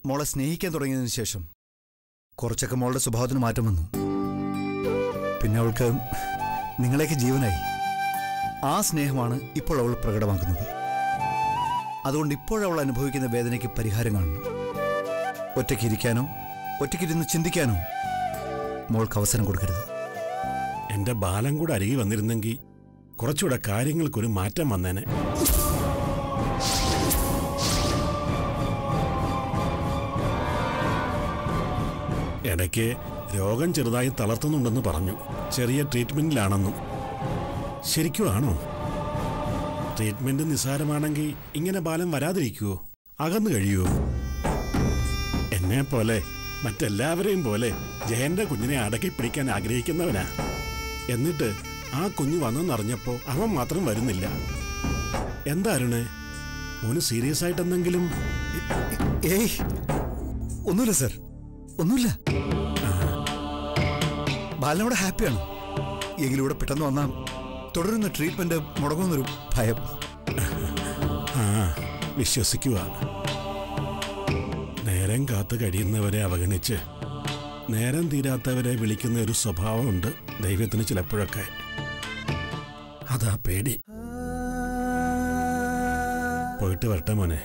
മോളെ സ്നേഹിക്കാൻ തുടങ്ങിയതിന് ശേഷം കുറച്ചൊക്കെ മോളുടെ സ്വഭാവത്തിന് മാറ്റം വന്നു പിന്നെ അവൾക്ക് നിങ്ങളെയൊക്കെ ജീവനായി ആ സ്നേഹമാണ് ഇപ്പോൾ അവൾ പ്രകടമാക്കുന്നത് അതുകൊണ്ട് ഇപ്പോഴവൾ അനുഭവിക്കുന്ന വേദനയ്ക്ക് പരിഹാരം കാണണം ഒറ്റയ്ക്കിരിക്കാനോ ഒറ്റയ്ക്കിരുന്ന് ചിന്തിക്കാനോ മോൾക്ക് അവസരം കൊടുക്കരുത് എന്റെ ബാലം കൂടെ അരികെ വന്നിരുന്നെങ്കിൽ കുറച്ചുകൂടെ കാര്യങ്ങൾക്കൊരു മാറ്റം വന്നേനെ ഇടയ്ക്ക് രോഗം ചെറുതായി തളർത്തുന്നുണ്ടെന്ന് പറഞ്ഞു ചെറിയ ട്രീറ്റ്മെന്റിലാണെന്നും ശരിക്കും ആണോ ട്രീറ്റ്മെന്റ് നിസ്സാരമാണെങ്കിൽ ഇങ്ങനെ ബാലം വരാതിരിക്കുവോ അകന്നു കഴിയുമോ എന്നെ പോലെ മറ്റെല്ലാവരെയും പോലെ ജയന്റെ കുഞ്ഞിനെ അടക്കി പിടിക്കാൻ ആഗ്രഹിക്കുന്നവനാ എന്നിട്ട് ആ കുഞ്ഞ് വന്നെന്നറിഞ്ഞപ്പോ അവൻ മാത്രം വരുന്നില്ല എന്താ അരുണ് മോന് സീരിയസ് ആയിട്ട് എന്തെങ്കിലും ഏയ് ഒന്നുമില്ല സർ ഒന്നുമില്ല ബാലനോട് ഹാപ്പിയാണ് എങ്കിലും ഇവിടെ പെട്ടെന്ന് വന്നാൽ തുടരുന്ന ട്രീറ്റ്മെന്റ് മുടങ്ങുന്നൊരു ഭയം ആ വിശ്വസിക്കുക നേരം കാത്തു കഴിയുന്നവരെ അവഗണിച്ച് നേരം തീരാത്തവരെ വിളിക്കുന്ന ഒരു സ്വഭാവമുണ്ട് ദൈവത്തിന് ചിലപ്പോഴൊക്കെ അതാ പേടി പോയിട്ട് വരട്ടെ മോനെ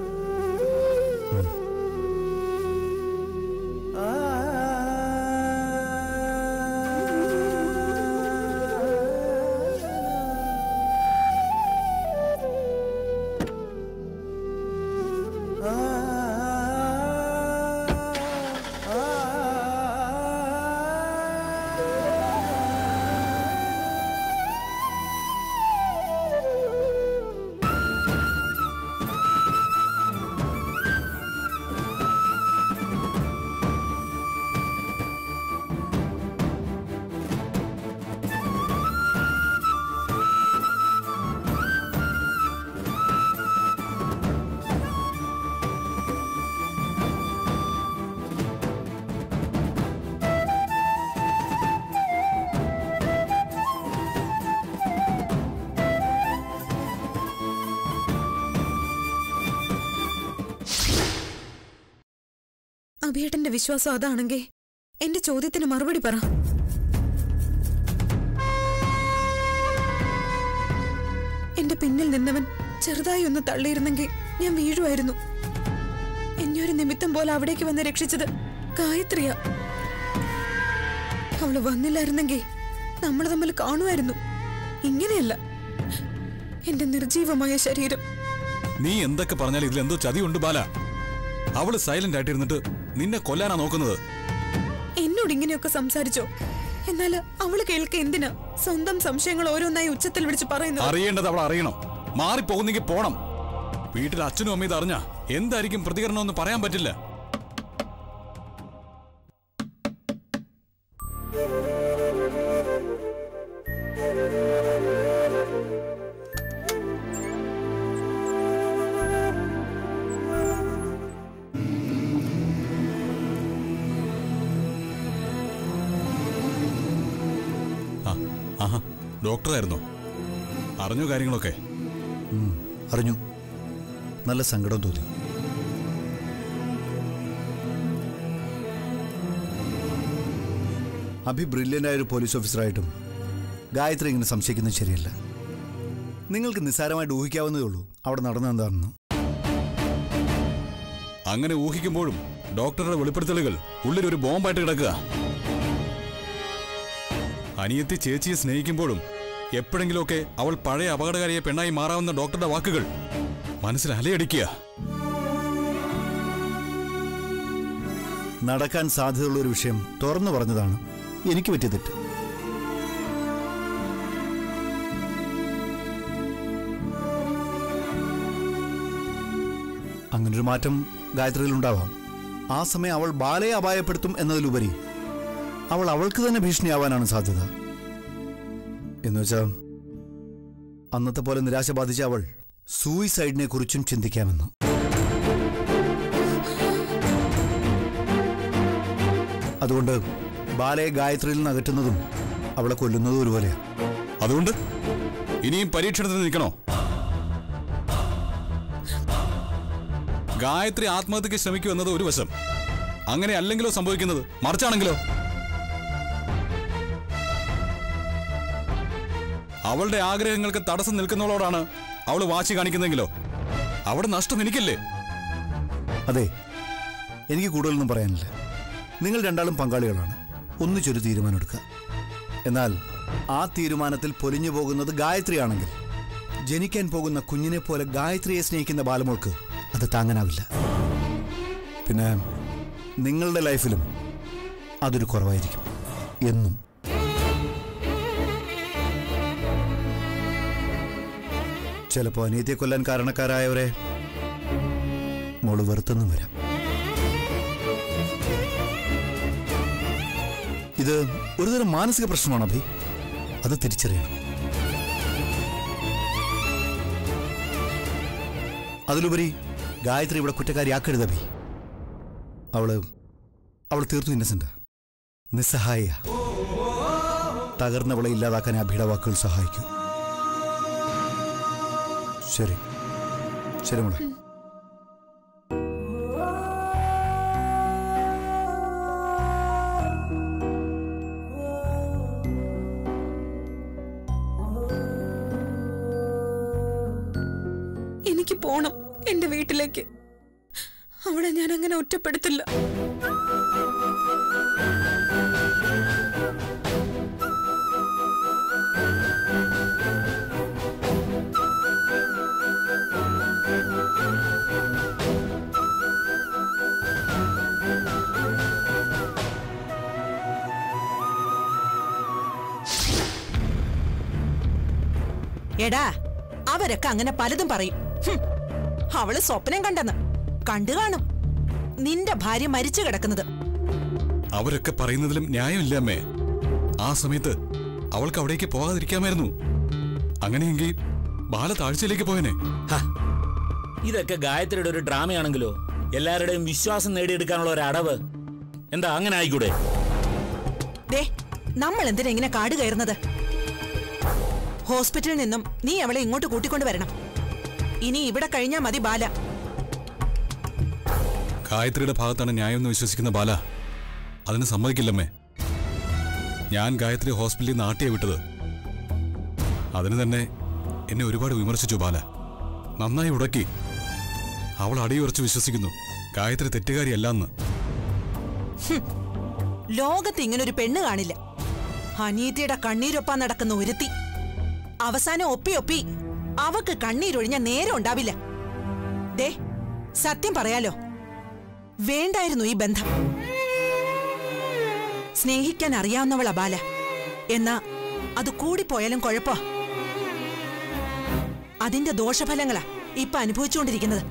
അഭിയേട്ടന്റെ വിശ്വാസം അതാണെങ്കിൽ എന്റെ ചോദ്യത്തിന് മറുപടി പറ എന്റെ പിന്നിൽ നിന്നവൻ ചെറുതായി ഒന്ന് തള്ളിയിരുന്നെങ്കിൽ ഞാൻ വീഴുമായിരുന്നു എന്നെ ഒരു നിമിത്തം പോലെ അവിടേക്ക് വന്ന് രക്ഷിച്ചത് ഗായത്രിയ അവള് വന്നില്ലായിരുന്നെങ്കിൽ നമ്മൾ തമ്മിൽ കാണുമായിരുന്നു ഇങ്ങനെയല്ല എന്റെ നിർജീവമായ ശരീരം നീ എന്തൊക്കെ പറഞ്ഞാലും ഇതിൽ എന്തോ ചതിയുണ്ട് ബാല അവള് സൈലന്റ് ആയിട്ടിരുന്നിട്ട് നിന്നെ കൊല്ലാനാ നോക്കുന്നത് എന്നോട് ഇങ്ങനെയൊക്കെ സംസാരിച്ചോ എന്നാൽ അവള് കേൾക്ക എന്തിനാ സ്വന്തം സംശയങ്ങൾ ഓരോന്നായി ഉച്ചത്തിൽ വിളിച്ച് പറയുന്നത് അറിയേണ്ടത് അവൾ അറിയണം മാറിപ്പോകുന്നെങ്കിൽ പോണം വീട്ടിൽ അച്ഛനും അമ്മയും ഇത് അറിഞ്ഞ എന്തായിരിക്കും പ്രതികരണം എന്ന് പറയാൻ പറ്റില്ല ആ, ആഹാ ഡോക്ടറായിരുന്നോ അറിഞ്ഞോ കാര്യങ്ങളൊക്കെ അറിഞ്ഞു നല്ല സങ്കടം തോന്നി അഭി ബ്രില്യൻ്റായ ഒരു പോലീസ് ഓഫീസറായിട്ടും ഗായത്രി ഇങ്ങനെ സംശയിക്കുന്നത് ശരിയല്ല നിങ്ങൾക്ക് നിസ്സാരമായിട്ട് ഊഹിക്കാവുന്നതേ ഉള്ളൂ അവിടെ നടന്നത് എന്താണെന്ന് അങ്ങനെ ഊഹിക്കുമ്പോഴും ഡോക്ടറുടെ വെളിപ്പെടുത്തലുകൾ ഉള്ളിൽ ഒരു ബോംബായിട്ട് കിടക്കുക അനിയത്തി ചേച്ചിയെ സ്നേഹിക്കുമ്പോഴും എപ്പോഴെങ്കിലുമൊക്കെ അവൾ പഴയ അപകടകാരിയെ പെണ്ണായി മാറാവുന്ന ഡോക്ടറുടെ വാക്കുകൾ മനസ്സിൽ അലയടിക്കുക നടക്കാൻ സാധ്യതയുള്ള ഒരു വിഷയം തുറന്നു പറഞ്ഞതാണ് എനിക്ക് പറ്റിയ തെറ്റ് അങ്ങനൊരു മാറ്റം ഗായത്രിയിൽ ഉണ്ടാവാം ആ സമയം അവൾ ബാലയെ അപായപ്പെടുത്തും എന്നതിലുപരി അവൾ അവൾക്ക് തന്നെ ഭീഷണിയാവാനാണ് സാധ്യത എന്നുവെച്ചാൽ അന്നത്തെ പോലെ നിരാശ ബാധിച്ച അവൾ സൂയിസൈഡിനെ കുറിച്ചും ചിന്തിക്കാമെന്ന് അതുകൊണ്ട് ബാലയെ ഗായത്രിയിൽ നിന്ന് അകറ്റുന്നതും അവളെ കൊല്ലുന്നതും ഒരുപോലെയാണ് അതുകൊണ്ട് ഇനിയും പരീക്ഷണത്തിന് നിൽക്കണോ ഗായത്രി ആത്മഹത്യക്ക് ശ്രമിക്കൂ എന്നത് ഒരു വശം അങ്ങനെ അല്ലെങ്കിലോ സംഭവിക്കുന്നത് മറിച്ചാണെങ്കിലോ അവളുടെ ആഗ്രഹങ്ങൾക്ക് തടസ്സം നിൽക്കുന്നവളോടാണ് അവൾ വാശി കാണിക്കുന്നെങ്കിലോ അവിടെ നഷ്ടം എനിക്കല്ലേ അതെ എനിക്ക് കൂടുതലൊന്നും പറയാനില്ല നിങ്ങൾ രണ്ടാളും പങ്കാളികളാണ് ഒന്നിച്ചൊരു തീരുമാനമെടുക്കുക എന്നാൽ ആ തീരുമാനത്തിൽ പൊലിഞ്ഞു പോകുന്നത് ഗായത്രിയാണെങ്കിൽ ജനിക്കാൻ പോകുന്ന കുഞ്ഞിനെ പോലെ ഗായത്രിയെ സ്നേഹിക്കുന്ന ബാലമോൾക്ക് അത് താങ്ങാനാവില്ല പിന്നെ നിങ്ങളുടെ ലൈഫിലും അതൊരു കുറവായിരിക്കും എന്നും ചിലപ്പോൾ അനിയത്തിയെ കൊല്ലാൻ കാരണക്കാരായവരെ മോള് വെറുത്തെന്നും വരാം ഇത് ഒരുതരം മാനസിക പ്രശ്നമാണ് അഭി അത് തിരിച്ചറിയണം അതിലുപരി ഗായത്രി ഇവിടെ കുറ്റക്കാരിയാക്കരുത് അഭി അവള് അവൾ തീർത്തും ഇന്നസെന്റ് നിസ്സഹായ തകർന്നവളെ ഇല്ലാതാക്കാൻ അഭിയുടെ വാക്കുകൾ സഹായിക്കും ശരി ശരി മോളെ എനിക്ക് പോണം എന്റെ വീട്ടിലേക്ക് അവിടെ ഞാൻ അങ്ങനെ ഒറ്റപ്പെടുത്തില്ല എടാ അവരൊക്കെ അങ്ങനെ പലതും പറയും ഹും, അവള് സ്വപ്നം കണ്ടെന്ന് കണ്ടു കാണും നിന്റെ ഭാര്യ മരിച്ചു കിടക്കുന്നത് അവരൊക്കെ പറയുന്നതിലും ന്യായമില്ല അമ്മേ ആ സമയത്ത് അവൾക്ക് അവിടേക്ക് പോകാതിരിക്കാമായിരുന്നു അങ്ങനെയെങ്കിൽ ബാല താഴ്ചയിലേക്ക് പോയനെ ഹ, ഇതൊക്കെ ഗായത്രിയുടെ ഒരു ഡ്രാമയാണെങ്കിലോ എല്ലാവരുടെയും വിശ്വാസം നേടിയെടുക്കാനുള്ള ഒരു അടവ് എന്താ അങ്ങനെ ആയിക്കൂടെ ദേ നമ്മൾ എന്തിനാ ഇങ്ങനെ കാട് കയറുന്നത് ഹോസ്പിറ്റലിൽ നിന്നും നീ അവളെ ഇങ്ങോട്ട് കൂട്ടിക്കൊണ്ട് വരണം ഇനി ഇവിടെ കഴിഞ്ഞാ മതി ബാല ഗായത്രിയുടെ ഭാഗത്താണ് ന്യായമെന്ന് വിശ്വസിക്കുന്ന ബാല അതിന് സമ്മതിക്കില്ലമ്മേ ഞാൻ ഗായത്രി ഹോസ്പിറ്റലിൽ നിന്ന് ആട്ടിയെ വിട്ടത് അതിന് തന്നെ എന്നെ ഒരുപാട് വിമർശിച്ചു ബാല നന്നായി ഉടക്കി അവൾ അടിയുറച്ച് വിശ്വസിക്കുന്നു ഗായത്രി തെറ്റുകാരിയല്ലെന്ന് ലോകത്ത് ഇങ്ങനെ ഒരു പെണ്ണ് കാണില്ല അനീതിയുടെ കണ്ണീരൊപ്പാൻ നടക്കുന്ന ഒരുത്തി അവസാനം ഒപ്പി ഒപ്പി അവക്ക് കണ്ണീരൊഴിഞ്ഞ നേരം ഉണ്ടാവില്ല ദേ സത്യം പറയാലോ വേണ്ടായിരുന്നു ഈ ബന്ധം സ്നേഹിക്കാൻ അറിയാവുന്നവളാ ബാല എന്നാ അത് കൂടിപ്പോയാലും കുഴപ്പ അതിന്റെ ദോഷഫലങ്ങളാ ഇപ്പൊ അനുഭവിച്ചുകൊണ്ടിരിക്കുന്നത്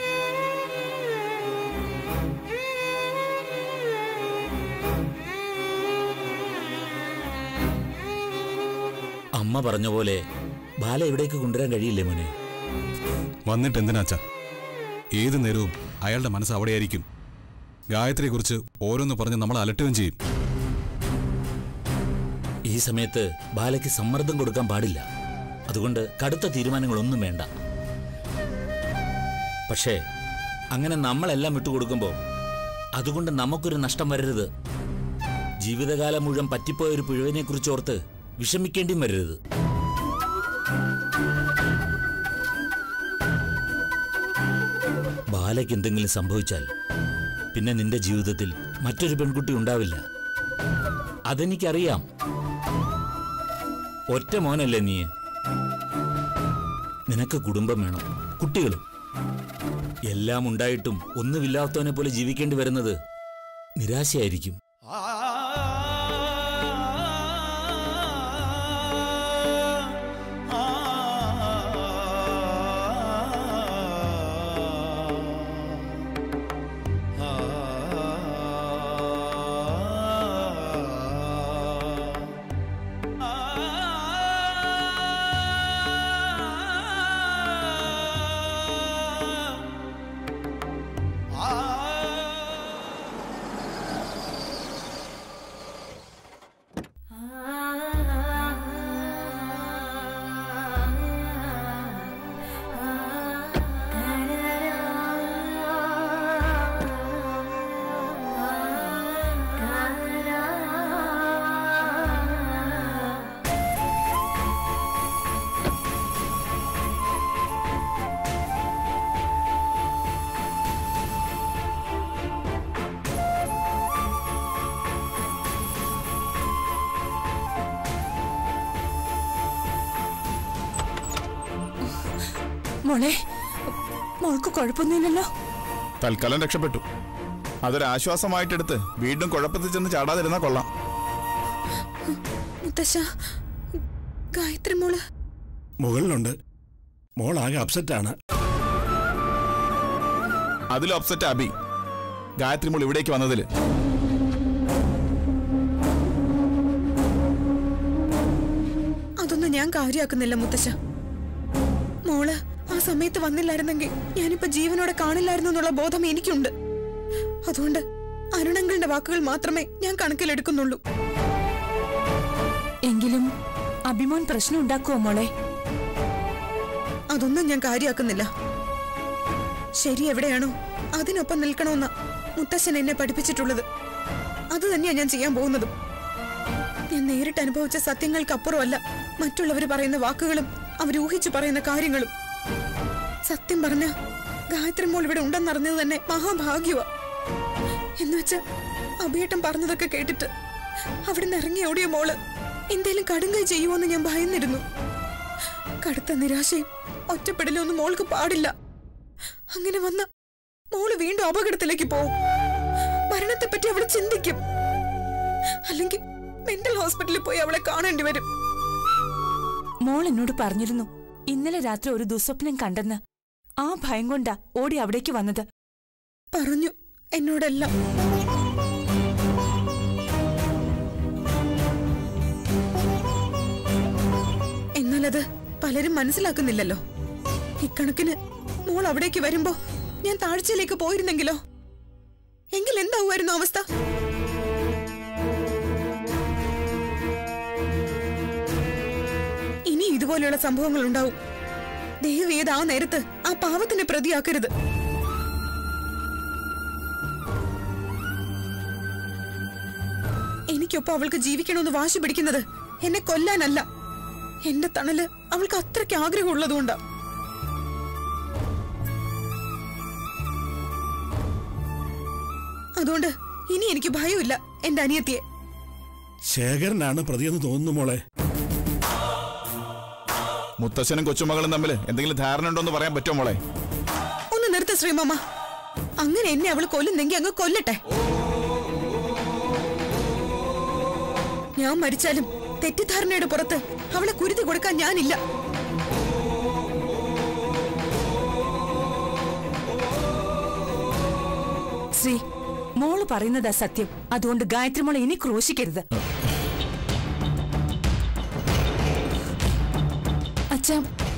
അമ്മ പറഞ്ഞ പോലെ ബാല ഇവിടേക്ക് കൊണ്ടുവരാൻ കഴിയില്ലേ മോനെ വന്നിട്ട് എന്തിനാച്ചാ ഏത് നേരവും അയാളുടെ മനസ്സ് അവിടെയായിരിക്കും ഗായത്രിയെക്കുറിച്ച് ഓരോന്ന് പറഞ്ഞ് നമ്മൾ അലട്ടുകയും ചെയ്യും ഈ സമയത്ത് ബാലയ്ക്ക് സമ്മർദ്ദം കൊടുക്കാൻ പാടില്ല അതുകൊണ്ട് കടുത്ത തീരുമാനങ്ങളൊന്നും വേണ്ട പക്ഷേ അങ്ങനെ നമ്മളെല്ലാം വിട്ടുകൊടുക്കുമ്പോൾ അതുകൊണ്ട് നമുക്കൊരു നഷ്ടം വരരുത് ജീവിതകാലം മുഴുവൻ പറ്റിപ്പോയ ഒരു പിഴവിനെ കുറിച്ചോർത്ത് വിഷമിക്കേണ്ടിയും വരരുത് ബാലയ്ക്ക് എന്തെങ്കിലും സംഭവിച്ചാൽ പിന്നെ നിന്റെ ജീവിതത്തിൽ മറ്റൊരു പെൺകുട്ടി ഉണ്ടാവില്ല അതെനിക്കറിയാം ഒറ്റ മോനല്ലേ നീ നിനക്ക് കുടുംബം വേണം കുട്ടികളും എല്ലാം ഉണ്ടായിട്ടും ഒന്നുമില്ലാത്തവനെ പോലെ ജീവിക്കേണ്ടി വരുന്നത് നിരാശയായിരിക്കും മോളെ മോൾക്ക് കുഴപ്പമൊന്നുമില്ലല്ലോ തൽക്കാലം രക്ഷപ്പെട്ടു അതൊരു ആശ്വാസമായിട്ടെടുത്ത് വീണ്ടും കുഴപ്പത്തിൽ ചെന്ന് ചാടാതിരുന്നാ കൊള്ളാം മുത്തശ്ശ ഗായത്രി മോള് മുകളിലുണ്ട് മോളാകെ അപ്സെറ്റാണ് അതിലും അപ്സെറ്റ് അബി ഗായത്രി മോൾ ഇവിടേക്ക് വന്നതില് അതൊന്നും ഞാൻ കാര്യമാക്കുന്നില്ല മുത്തശ്ശ മോള് ആ സമയത്ത് വന്നില്ലായിരുന്നെങ്കിൽ ഞാനിപ്പോ ജീവനോടെ കാണില്ലായിരുന്നു എന്നുള്ള ബോധം എനിക്കുണ്ട് അതുകൊണ്ട് അരുണങ്ങളുടെ വാക്കുകൾ മാത്രമേ ഞാൻ കണക്കിലെടുക്കുന്നുള്ളൂ എങ്കിലും അഭിമോൻ പ്രശ്നം ഉണ്ടാക്കുമോ മോളെ അതൊന്നും ഞാൻ കാര്യമാക്കുന്നില്ല ശരി എവിടെയാണോ അതിനൊപ്പം നിൽക്കണമെന്ന മുത്തശ്ശൻ എന്നെ പഠിപ്പിച്ചിട്ടുള്ളത് അത് തന്നെയാ ഞാൻ ചെയ്യാൻ പോകുന്നതും ഞാൻ നേരിട്ട് അനുഭവിച്ച സത്യങ്ങൾക്കപ്പുറമല്ല മറ്റുള്ളവർ പറയുന്ന വാക്കുകളും അവരൂഹിച്ചു പറയുന്ന കാര്യങ്ങളും സത്യം പറഞ്ഞ ഗായത്രി മോൾ ഇവിടെ ഉണ്ടെന്നറിഞ്ഞത് തന്നെ മഹാഭാഗ്യവാ എന്നുവെച്ച് അഭിയേട്ടൻ പറഞ്ഞതൊക്കെ കേട്ടിട്ട് അവിടെ നിന്ന് ഇറങ്ങി ഓടിയ മോള് എന്തേലും കടുങ്കൈ ചെയ്യുമോന്ന് ഞാൻ ഭയന്നിരുന്നു കടുത്ത നിരാശയും ഒറ്റപ്പെടലും ഒന്നും മോൾക്ക് പാടില്ല അങ്ങനെ വന്ന മോള് വീണ്ടും അപകടത്തിലേക്ക് പോവും മരണത്തെപ്പറ്റി അവൾ ചിന്തിക്കും അല്ലെങ്കിൽ മെന്റൽ ഹോസ്പിറ്റലിൽ പോയി അവളെ കാണേണ്ടി വരും മോൾ എന്നോട് പറഞ്ഞിരുന്നു ഇന്നലെ രാത്രി ഒരു ദുസ്വപ്നം കണ്ടെന്ന് ആ ഭയം കൊണ്ടാ ഓടി അവിടേക്ക് വന്നത് പറഞ്ഞു എന്നോടെല്ലാം എന്നാലത് പലരും മനസ്സിലാക്കുന്നില്ലല്ലോ ഇക്കണക്കിന് മോൾ അവിടേക്ക് വരുമ്പോ ഞാൻ താഴ്ചയിലേക്ക് പോയിരുന്നെങ്കിലോ എങ്കിൽ എന്താവുമായിരുന്നു അവസ്ഥ ഇനി ഇതുപോലെയുള്ള സംഭവങ്ങൾ ഉണ്ടാവും ദൈവം ഏത് ആ നേരത്ത് ആ പാവത്തിനെ പ്രതിയാക്കരുത് എനിക്കൊപ്പം അവൾക്ക് ജീവിക്കണമെന്ന് വാശി പിടിക്കുന്നത് എന്നെ കൊല്ലാനല്ല എന്റെ തണല് അവൾക്ക് അത്രയ്ക്ക് ആഗ്രഹമുള്ളതുകൊണ്ടാ അതുകൊണ്ട് ഇനി എനിക്ക് ഭയമില്ല എന്റെ അനിയത്തിയെ ശേഖരനാണ് പ്രതിയെന്ന് തോന്നുന്നു മോളെ മുത്തശ്ശനും കൊച്ചുമകളും തമ്മിൽ എന്തെങ്കിലും ധാരണ ഉണ്ടോ എന്ന് പറയാൻ പറ്റുമോ മോളെ ഒന്ന് നിർത്ത ശ്രീമമ്മ അങ്ങനെ എന്നെ അവൾ കൊല്ലുന്നെങ്കിൽ അങ്ങ് കൊല്ലട്ടെ ഞാൻ മരിച്ചാലും തെറ്റിദ്ധാരണയുടെ പുറത്ത് അവളെ കുരുതി കൊടുക്കാൻ ഞാനില്ല ശ്രീ മോള് പറയുന്നതാ സത്യം അതുകൊണ്ട് ഗായത്രി മോളെ ഇനി ക്രോശിക്കരുത് അച്ഛാ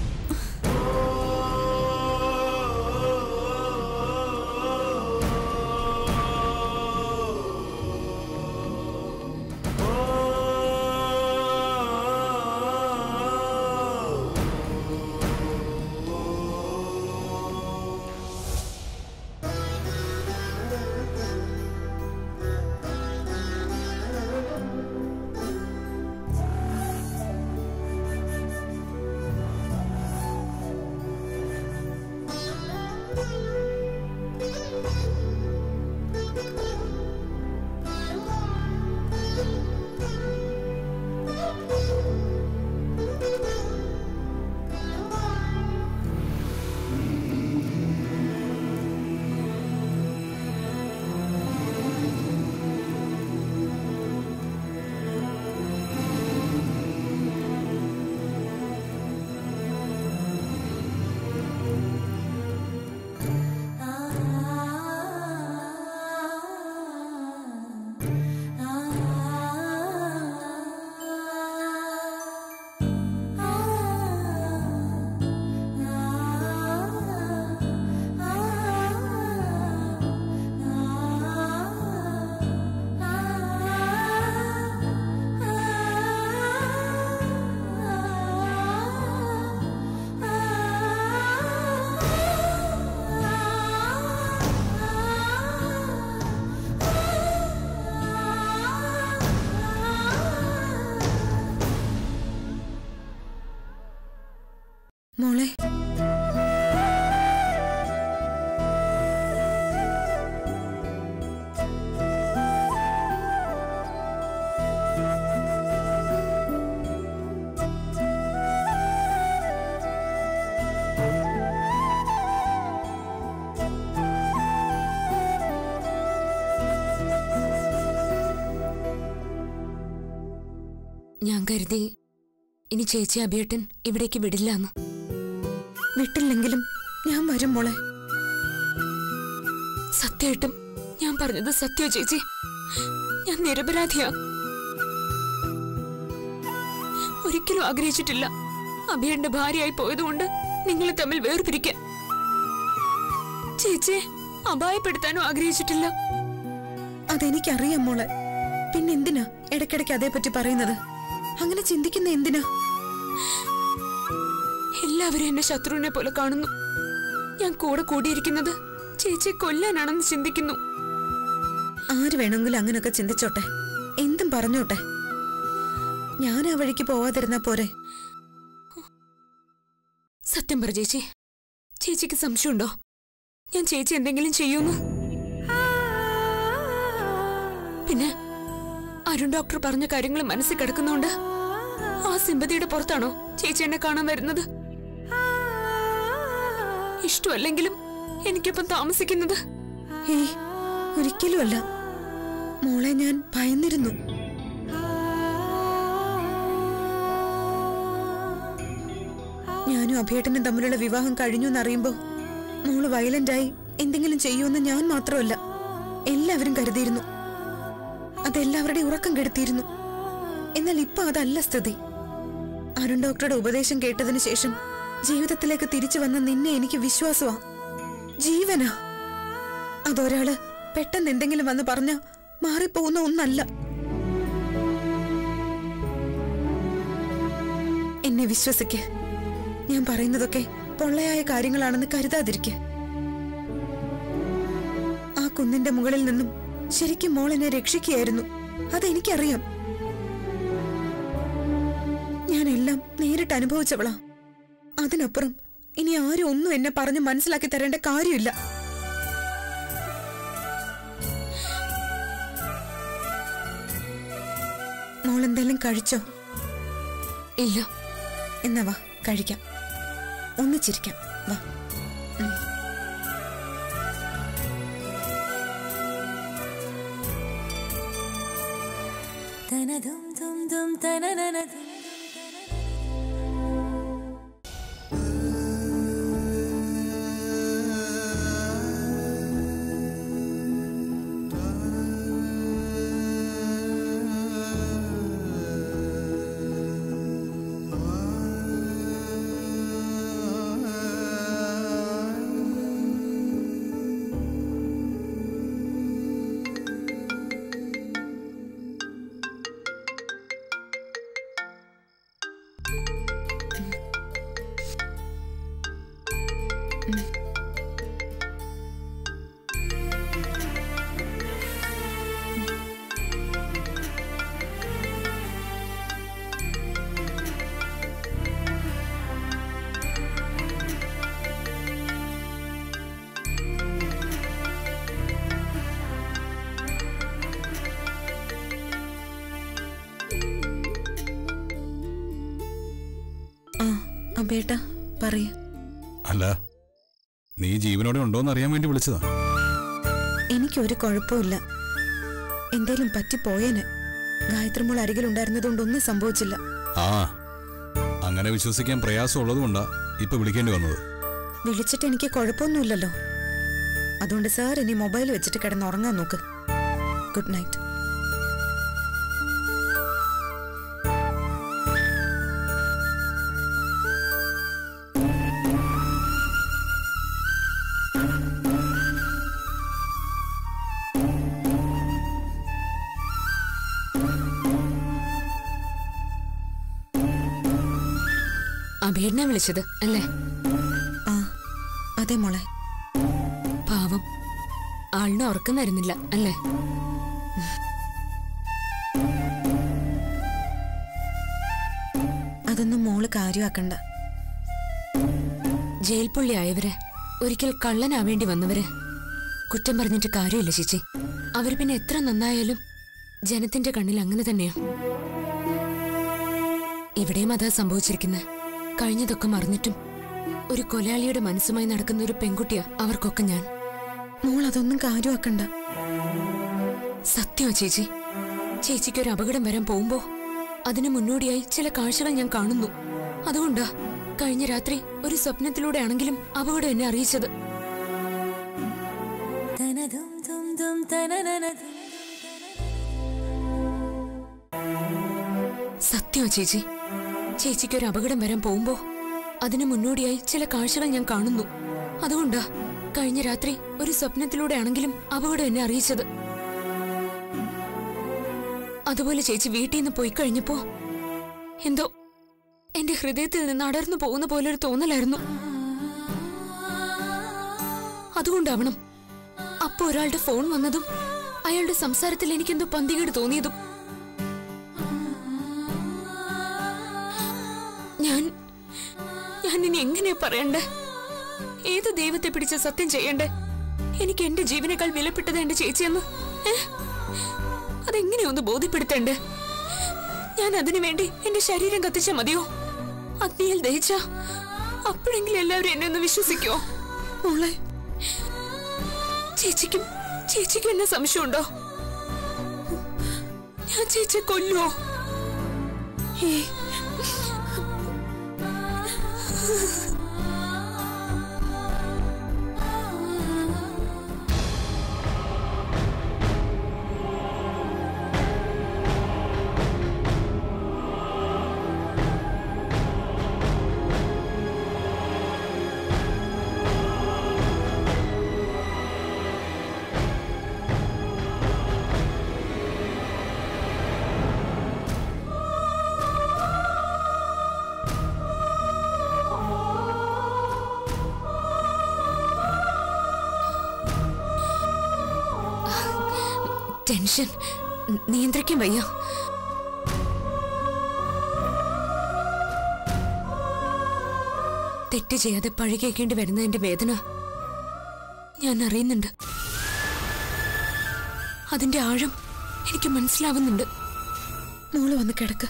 മോളെ ഞാൻ കരുതി ഇനി ചേച്ചി അഭിയേട്ടൻ ഇവിടേക്ക് വിടില്ല എന്ന് വിട്ടില്ലെങ്കിലും ഞാൻ വരും മോളെ സത്യമായിട്ടും ഞാൻ പറഞ്ഞത് സത്യോ ചേച്ചി ഞാൻ നിരപരാധിയാ ഒരിക്കലും ആഗ്രഹിച്ചിട്ടില്ല അഭിയന്റെ ഭാര്യയായി പോയതുകൊണ്ട് നിങ്ങൾ തമ്മിൽ വേർപിരിക്കാൻ ചേച്ചിയെ അപായപ്പെടുത്താനും ആഗ്രഹിച്ചിട്ടില്ല അതെനിക്കറിയാം മോളെ പിന്നെ എന്തിനാ ഇടയ്ക്കിടയ്ക്ക് അതേപ്പറ്റി പറയുന്നത് അങ്ങനെ ചിന്തിക്കുന്ന എന്തിനാ എല്ലാവരും എന്നെ ശത്രുവിനെ പോലെ കാണുന്നു ഞാൻ കൂടെ കൂടിയിരിക്കുന്നത് ചേച്ചിയെ കൊല്ലാനാണെന്ന് ചിന്തിക്കുന്നു ആര് വേണമെങ്കിലും അങ്ങനൊക്കെ ചിന്തിച്ചോട്ടെ എന്തും പറഞ്ഞോട്ടെ ഞാൻ ആ വഴിക്ക് പോവാതിരുന്നാ പോരെ സത്യം പറ ചേച്ചി ചേച്ചിക്ക് സംശയമുണ്ടോ ഞാൻ ചേച്ചി എന്തെങ്കിലും ചെയ്യുന്നു പിന്നെ അരുൺ ഡോക്ടർ പറഞ്ഞ കാര്യങ്ങൾ മനസ്സിൽ കിടക്കുന്നോണ്ട് ആ സിമ്പതിയുടെ പുറത്താണോ ചേച്ചി എന്നെ കാണാൻ വരുന്നത് ഇഷ്ടമല്ലെങ്കിലും എനിക്കൊപ്പം താമസിക്കുന്നത് ഏയ് ഒരിക്കലുമല്ല മോളെ ഞാൻ ഭയന്നിരുന്നു ഞാനും അഭിയേട്ടനും തമ്മിലുള്ള വിവാഹം കഴിഞ്ഞു എന്നറിയുമ്പോ മോള് വയലന്റായി എന്തെങ്കിലും ചെയ്യുമെന്ന് ഞാൻ മാത്രമല്ല എല്ലാവരും കരുതിയിരുന്നു അതെല്ലാവരുടെയും ഉറക്കം കെടുത്തിയിരുന്നു എന്നാൽ ഇപ്പൊ അതല്ല സ്ഥിതി അരുൺ ഡോക്ടറുടെ ഉപദേശം കേട്ടതിന് ശേഷം ജീവിതത്തിലേക്ക് തിരിച്ചു വന്ന നിന്നെ എനിക്ക് വിശ്വാസമാ ജീവനാ അതൊരാള് പെട്ടെന്ന് എന്തെങ്കിലും വന്ന് പറഞ്ഞ മാറിപ്പോകുന്ന ഒന്നല്ല എന്നെ വിശ്വസിക്ക് ഞാൻ പറയുന്നതൊക്കെ പൊള്ളയായ കാര്യങ്ങളാണെന്ന് കരുതാതിരിക്ക ആ കുന്നിന്റെ മുകളിൽ നിന്നും ശരിക്കും മോൾ എന്നെ രക്ഷിക്കുകയായിരുന്നു അതെനിക്കറിയാം ഞാനെല്ലാം നേരിട്ട് അനുഭവിച്ചവളാ അതിനപ്പുറം ഇനി ആരും ഒന്നും എന്നെ പറഞ്ഞ് മനസ്സിലാക്കി തരേണ്ട കാര്യമില്ല മോൾ എന്തെങ്കിലും കഴിച്ചോ ഇല്ല എന്നാ വാ കഴിക്കാം ഒന്നിച്ചിരിക്കാം വാ ആ അബേട്ടാ പറയ അല്ല നീ ജീവനോടെ ഉണ്ടോന്ന് അറിയാൻ വേണ്ടി വിളിച്ചതാ എനിക്കൊരു കുഴപ്പമില്ല എന്തേലും പറ്റിപ്പോയേനെ ഗായത്രി മോൾ അരികിലുണ്ടായിരുന്നതുകൊണ്ടൊന്നും സംഭവിച്ചില്ല ആ അങ്ങനെ വിശ്വസിക്കാൻ പ്രയാസമുള്ളതുകൊണ്ടാ ഇപ്പൊ വിളിക്കേണ്ടി വന്നത് വിളിച്ചിട്ട് എനിക്ക് കുഴപ്പമൊന്നുമില്ലല്ലോ അതുകൊണ്ട് സാർ ഇനി മൊബൈൽ വെച്ചിട്ട് കിടന്നുറങ്ങാൻ നോക്ക് ഗുഡ് നൈറ്റ് അഭിയേട്ടനെ വിളിച്ചത് അല്ലേ ആ അതെ മോളെ പാവം ആളിന് ഉറക്കം വരുന്നില്ല അല്ലേ അതൊന്നും മോള് കാര്യമാക്കണ്ട ജയിൽ പുള്ളി ആയവര് ഒരിക്കൽ കള്ളനാവേണ്ടി വന്നവര് കുറ്റം പറഞ്ഞിട്ട് കാര്യമില്ല ചേച്ചി അവര് പിന്നെ എത്ര നന്നായാലും ജനത്തിന്റെ കണ്ണിൽ അങ്ങനെ തന്നെയാ ഇവിടെയും അതാ സംഭവിച്ചിരിക്കുന്നത് കഴിഞ്ഞതൊക്കെ മറന്നിട്ടും ഒരു കൊലയാളിയുടെ മനസ്സുമായി നടക്കുന്ന ഒരു പെൺകുട്ടിയാ അവർക്കൊക്കെ ഞാൻ മോൾ അതൊന്നും കാര്യമാക്കണ്ട സത്യമാ ചേച്ചി ചേച്ചിക്ക് ഒരു അപകടം വരാൻ പോകുമ്പോ അതിനു മുന്നോടിയായി ചില കാഴ്ചകൾ ഞാൻ കാണുന്നു അതുകൊണ്ടാ കഴിഞ്ഞ രാത്രി ഒരു സ്വപ്നത്തിലൂടെ ആണെങ്കിലും അപകടം എന്നെ അറിയിച്ചത് സത്യോ ചേച്ചി ചേച്ചിക്ക് ഒരു അപകടം വരാൻ പോകുമ്പോ അതിനു മുന്നോടിയായി ചില കാഴ്ചകൾ ഞാൻ കാണുന്നു അതുകൊണ്ടാ കഴിഞ്ഞ രാത്രി ഒരു സ്വപ്നത്തിലൂടെ ആണെങ്കിലും അപകടം എന്നെ അറിയിച്ചത് അതുപോലെ ചേച്ചി വീട്ടിൽ നിന്ന് പോയി കഴിഞ്ഞപ്പോ എന്തോ എന്റെ ഹൃദയത്തിൽ നിന്ന് അടർന്നു പോകുന്ന പോലെ ഒരു തോന്നലായിരുന്നു അതുകൊണ്ടാവണം അപ്പൊ ഒരാളുടെ ഫോൺ വന്നതും അയാളുടെ സംസാരത്തിൽ എനിക്കെന്തോ പന്തികേട് തോന്നിയതും ഞാൻ ഞാൻ ഇനി എങ്ങനെയാ പറയണ്ടേ ഏത് ദൈവത്തെ പിടിച്ച് സത്യം ചെയ്യണ്ടേ എനിക്ക് എന്റെ ജീവനേക്കാൾ വിലപ്പെട്ടത് എന്റെ ചേച്ചിയെന്ന് ഏ? അതെങ്ങനെയാ ഒന്ന് ബോധ്യപ്പെടുത്തണ്ടേ ഞാൻ അതിനു വേണ്ടി എന്റെ ശരീരം കത്തിച്ച മതിയോ അഗ്നിയിൽ ദഹിച്ച അപ്പോഴെങ്കിലും എല്ലാവരും എന്നെ ഒന്ന് വിശ്വസിക്കോ മോളെ ചേച്ചിക്കും ചേച്ചിക്കും എന്നെ സംശയമുണ്ടോ ഞാൻ ചേച്ചിയെ കൊല്ലുവോ ഏ ടെൻഷൻ ന- നിയന്ത്രിക്കാൻ വയ്യ തെറ്റ് ചെയ്യാതെ പഴി കേൾക്കേണ്ടി വരുന്നതിന്റെ വേദന ഞാൻ അറിയുന്നുണ്ട് അതിന്റെ ആഴം എനിക്ക് മനസ്സിലാവുന്നുണ്ട് മോള് വന്ന് കിടക്ക്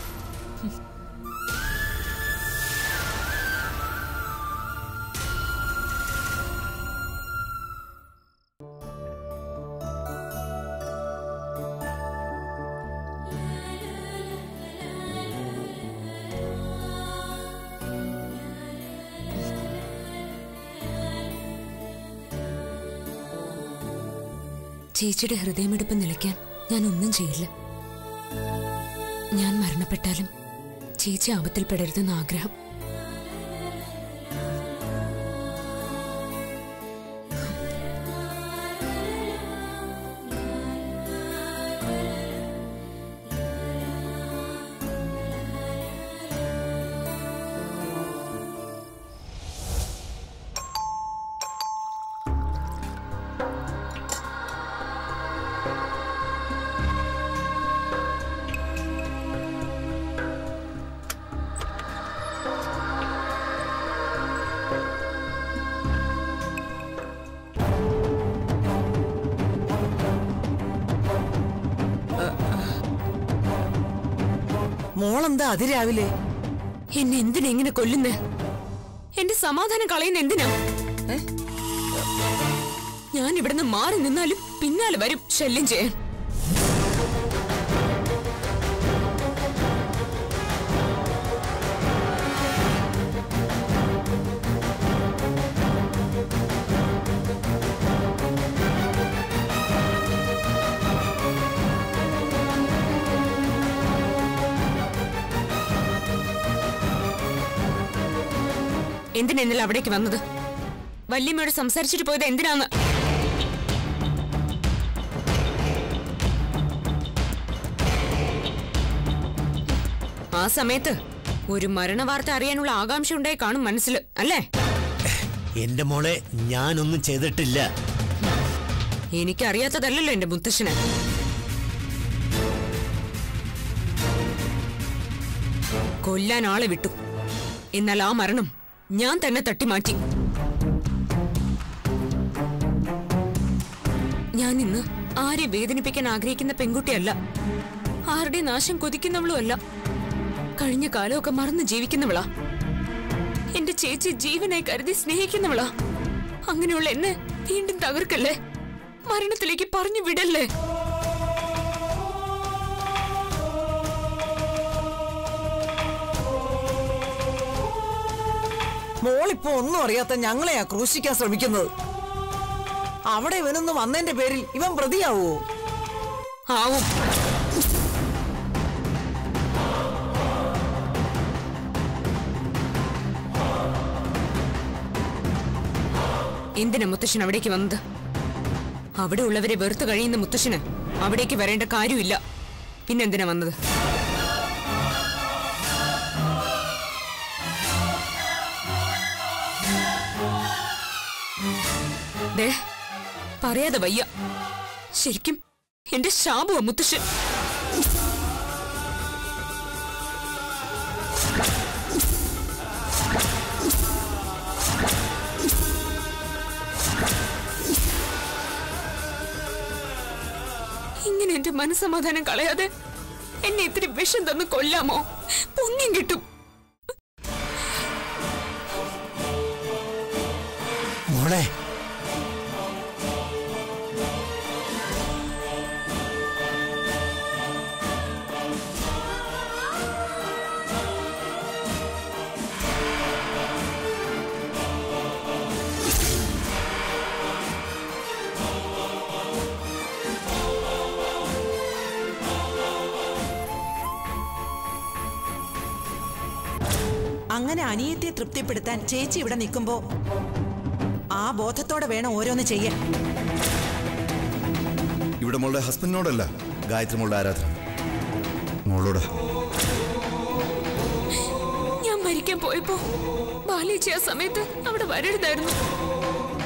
ചേച്ചിയുടെ ഹൃദയമെടുപ്പ് നിലയ്ക്കാൻ ഞാൻ ഒന്നും ചെയ്യില്ല ഞാൻ മരണപ്പെട്ടാലും ചേച്ചി ആപത്തിൽപ്പെടരുതെന്ന് ആഗ്രഹം മോളെന്താ അതിരാവിലെ എന്നെ എന്തിനാ ഇങ്ങനെ കൊല്ലുന്നേ എന്റെ സമാധാനം കളയുന്ന എന്തിനാ ഏ? ഞാൻ ഇവിടുന്ന് മാറി നിന്നാലും പിന്നാലെ വരും ശല്യം ചെയ്യാൻ എന്തിനാ ഇന്നലെ അവിടേക്ക് വന്നത് വല്യമ്മയോട് സംസാരിച്ചിട്ട് പോയത് എന്തിനാന്ന് ആ സമയത്ത് ഒരു മരണവാർത്ത അറിയാനുള്ള ആകാംക്ഷ ഉണ്ടായി കാണും മനസ്സിൽ അല്ലേ എന്റെ മോളെ ഞാനൊന്നും ചെയ്തിട്ടില്ല എനിക്കറിയാത്തതല്ലല്ലോ എന്റെ മുത്തശ്ശന് കൊല്ലാൻ ആളെ വിട്ടു എന്നാൽ ആ മരണം ഞാൻ തന്നെ തട്ടിമാറ്റി ഞാൻ ഇന്ന് ആരെ വേദനിപ്പിക്കാൻ ആഗ്രഹിക്കുന്ന പെൺകുട്ടിയല്ല ആരുടെ നാശം കൊതിക്കുന്നവളും കഴിഞ്ഞ കാലമൊക്കെ മറന്ന് ജീവിക്കുന്നവളാ എന്റെ ചേച്ചി ജീവനായി കരുതി സ്നേഹിക്കുന്നവളാ അങ്ങനെയുള്ള എന്നെ വീണ്ടും തകർക്കല്ലേ മരണത്തിലേക്ക് പറഞ്ഞു വിടല്ലേ മോളിപ്പോ ഒന്നും അറിയാത്ത ഞങ്ങളെയാ ക്രൂശിക്കാൻ ശ്രമിക്കുന്നത് അവിടെ ഇവനൊന്ന് വന്നതിന്റെ പേരിൽ ഇവൻ പ്രതിയാവോ ആവും എന്തിനാ മുത്തശ്ശൻ അവിടേക്ക് വന്നത് അവിടെ ഉള്ളവരെ വെറുത്ത് കഴിയുന്ന മുത്തശ്ശന് അവിടേക്ക് വരേണ്ട കാര്യമില്ല പിന്നെന്തിനാ വന്നത് ദേ, പറയാതെ വയ്യ ശരിക്കും എന്റെ ശാപമാ മുത്തശ്ശൻ ഇങ്ങനെ എന്റെ മനസ്സമാധാനം കളയാതെ എന്നെ ഇത്തിരി വിഷം തന്ന് കൊല്ലാമോ പുണ്യം കിട്ടും മോളെ അങ്ങനെ അനിയത്തെ തൃപ്തിപ്പെടുത്താൻ ചേച്ചി ഇവിടെ നിൽക്കുമ്പോ ആ ബോധത്തോടെ വേണം ഓരോന്ന് ചെയ്യാൻ ഇവിടെ മോളുടെ ഹസ്ബൻഡിനോടല്ല ഗായത്രി മോളുടെ ആരാധന മോളോട് ഞാൻ മരിക്കാൻ പോയപ്പോ ബാലേച്ചി ആ സമയത്ത് അവിടെ വരരുതായിരുന്നു